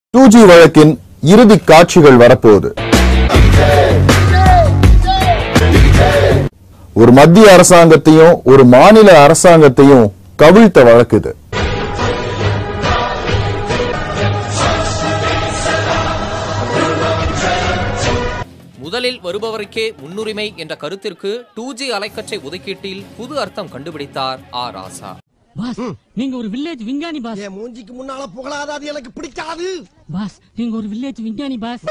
two G வழக்கின் இறுதி காட்சிகள் வரப்போகுது ஒரு மத்திய அரசாங்கத்தையும் ஒரு மாநில அரசாங்கத்தையும் கவிழ்த்த வழக்கு இது முதலில் வருபவருக்கே முன்னுரிமை என்ற கருத்திற்கு டூ ஜி அலைக்கற்றை ஒதுக்கீட்டில் புது அர்த்தம் கண்டுபிடித்தார் ஆ ராசா பாஸ் நீங்க ஒரு வில்லேஜ் விஞ்ஞானி பாஸ் என் மூஞ்சிக்கு முன்னால புகழாத அது எனக்கு பிடிக்காது பாஸ் நீங்க ஒரு வில்லேஜ் விஞ்ஞானி பாஸ்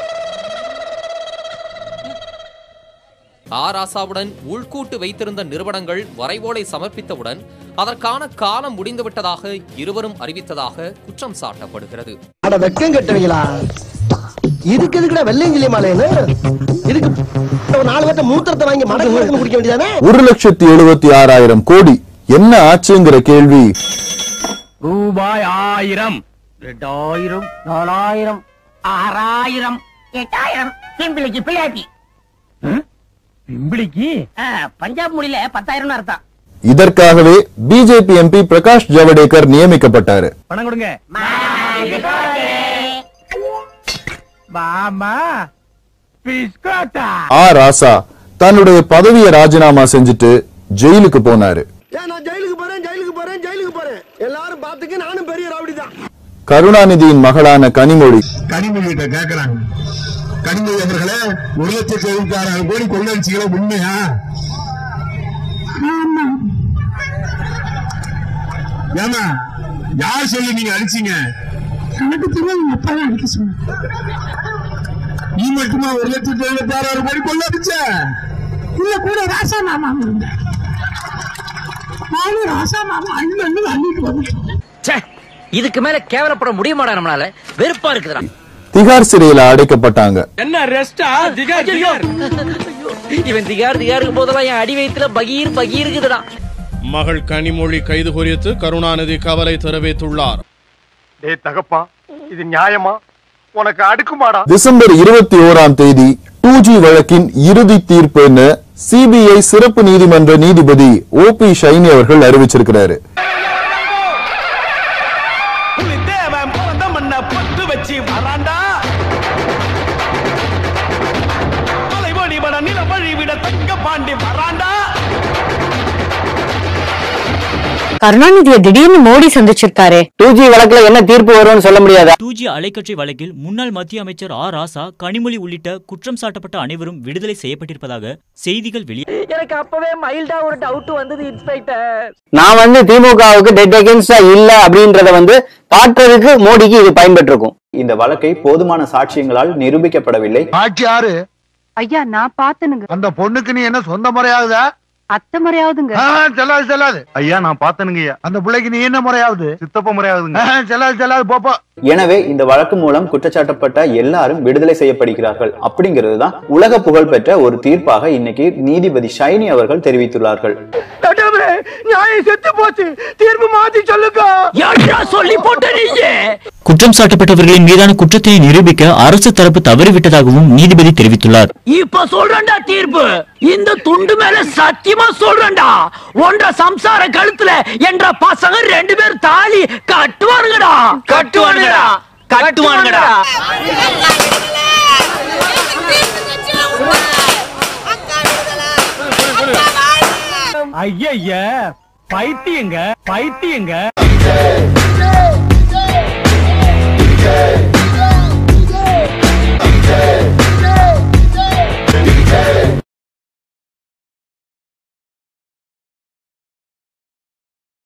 ஆ ராசாவுடன் உள்கூட்டு வைத்திருந்த நிறுவனங்கள் வரைவோலை சமர்ப்பித்தவுடன் அதற்கான காலம் முடிந்துவிட்டதாக இருவரும் அறிவித்ததாக குற்றம் சாட்டப்படுகிறது அட வெக்கம் கட்டுவீங்களா இதுக்கு எதுக்குடா வெள்ளையங்கிலி மாலைன்னு இதுக்கு ஒரு நாலு பேர்த்த மூத்திரத்தை வாங்கி மடங்கு மடங்கு குடிக்க வேண்டியதானே ஒரு லட்சத்தி எழுபத்தி ஆறாயிரம் கோடி என்ன ஆச்சுங்கிற கேள்வி ரூபாய் ஆயிரம் ரெண்டாயிரம் நாலாயிரம் ஆறாயிரம் எட்டாயிரம் பிம்பிளிக்கு பிள்ளையாட்டி பிம்பிளிக்கு பஞ்சாப் மொழியில பத்தாயிரம் அர்த்தம் இதற்காகவே பிஜேபி எம்பி பிரகாஷ் ஜவடேகர் நியமிக்கப்பட்டாரு பணம் கொடுங்க மாமா பிஸ்கோட்டா ஆ ராசா தன்னுடைய பதவியை ராஜினாமா செஞ்சுட்டு ஜெயிலுக்கு போனாரு ஏன் நான் ஜெயிலுக்கு போறேன் ஜெயிலுக்கு போறேன் ஜெயிலுக்கு போறேன் எல்லாரும் பாத்துக்க நானும் பெரிய ராவடி தான் கருணாநிதியின் மகளான கனிமொழி கனிமொழிகிட்ட கேக்குறாங்க கனிமொழி அவர்களே ஒரு லட்சத்தி எழுபத்தி ஆறாயிரம் கோடி கொள்ளடிச்சீங்களா உண்மையா ஏமா யார் சொல்லி நீங்க அடிச்சீங்க எனக்கு தெரியும் எங்க அப்பா தான் அடிக்க சொன்னாங்க நீ மட்டுமா ஒரு லட்சத்தி எழுபத்தி ஆறாயிரம் கோடி கொள்ளடிச்ச இல்ல கூட ராசா மாமா இருந்தா நானும் ராசா மாமா அண்ணன் அள்ளிட்டு வந்துட்டோம் இதுக்கு மேல கேவலப்பட முடியுமாடா நம்மளால வெறுப்பா இருக்குதுடா திகார் சிறையில அடைக்கப்பட்டாங்க என்ன ரெஸ்டா திகார் திகார் இவன் திகார் திகாருக்கு போதெல்லாம் என் அடி வயித்துல பகீர் பகீர் இருக்குதுடா மகள் கனிமொழி கைது குறித்து கருணாநிதி கவலை தெரிவித்துள்ளார் டேய் தகப்பா இது நியாயமா உனக்கு அடுக்குமாடா டிசம்பர் இருபத்தி ஓராம் தேதி டூ ஜி வழக்கின் இறுதி தீர்ப்புன்னு சிபிஐ சிறப்பு நீதிமன்ற நீதிபதி ஓ பி ஷைனி அவர்கள் அறிவிச்சிருக்கிறாரு தேவன் பிறந்த மண்ண பட்டு வச்சு வராண்டா தொலைவடி வட நில வழி விட தங்க பாண்டி வராண்டா கருணாநிதியை திடீர்னு மோடி சந்திச்சிருக்காரு டூ ஜி வழக்குல என்ன தீர்ப்பு வரும்னு சொல்ல முடியாதா டூ ஜி அலைக்கற்றை வழக்கில் முன்னாள் மத்திய அமைச்சர் ஆ ராசா கனிமொழி உள்ளிட்ட குற்றம் சாட்டப்பட்ட அனைவரும் விடுதலை செய்யப்பட்டிருப்பதாக செய்திகள் வெளியே எனக்கு அப்பவே மைல்டா ஒரு டவுட் வந்தது இன்ஸ்பெக்டர் நான் வந்து திமுகவுக்கு டெட் அகேன்ஸ்டா இல்ல அப்படின்றத வந்து காட்டுறதுக்கு மோடிக்கு இது பயன்பட்டிருக்கும் இந்த வழக்கை போதுமான சாட்சியங்களால் நிரூபிக்கப்படவில்லை ஆட்சி யாரு ஐயா நான் பாத்தனுங்க அந்த பொண்ணுக்கு நீ என்ன சொந்த முறையாகுதா அத்தை முறையாவதுங்க செல்லாது செல்லாது ஐயா நான் பாத்தனுங்க அந்த பிள்ளைக்கு நீ என்ன முறையாவது சித்தப்ப முறையாகுதுங்க செல்லாது செல்லாது போப்போ எனவே இந்த வழக்கு மூலம் குற்றச்சாட்டப்பட்ட எல்லாரும் விடுதலை செய்யப்படுகிறார்கள் அப்படிங்கிறது தான் உலக புகழ்பெற்ற ஒரு தீர்ப்பாக இன்னைக்கு நீதிபதி ஷைனி அவர்கள் தெரிவித்துள்ளார்கள் நியாயம் செத்து போச்சு தீர்ப்பு மாத்தி சொல்லுங்க சொல்லி போட்ட நீயே குற்றம் சாட்டப்பட்டவர்களின் மீதான குற்றத்தை நிரூபிக்க அரசு தரப்பு தவறிவிட்டதாகவும் நீதிபதி தெரிவித்துள்ளார் இப்ப சொல்றேன்டா தீர்ப்பு இந்த துண்டு மேல சத்தியமா சொல்றேன்டா ஒன்ற சம்சார கழுத்துல என்ற பசங்க ரெண்டு பேர் தாலி கட்டுவானுங்கடா கட்டுவானுங்கடா கட்டுவானுங்கடா ஐய பைத்தியங்க பைத்தியங்க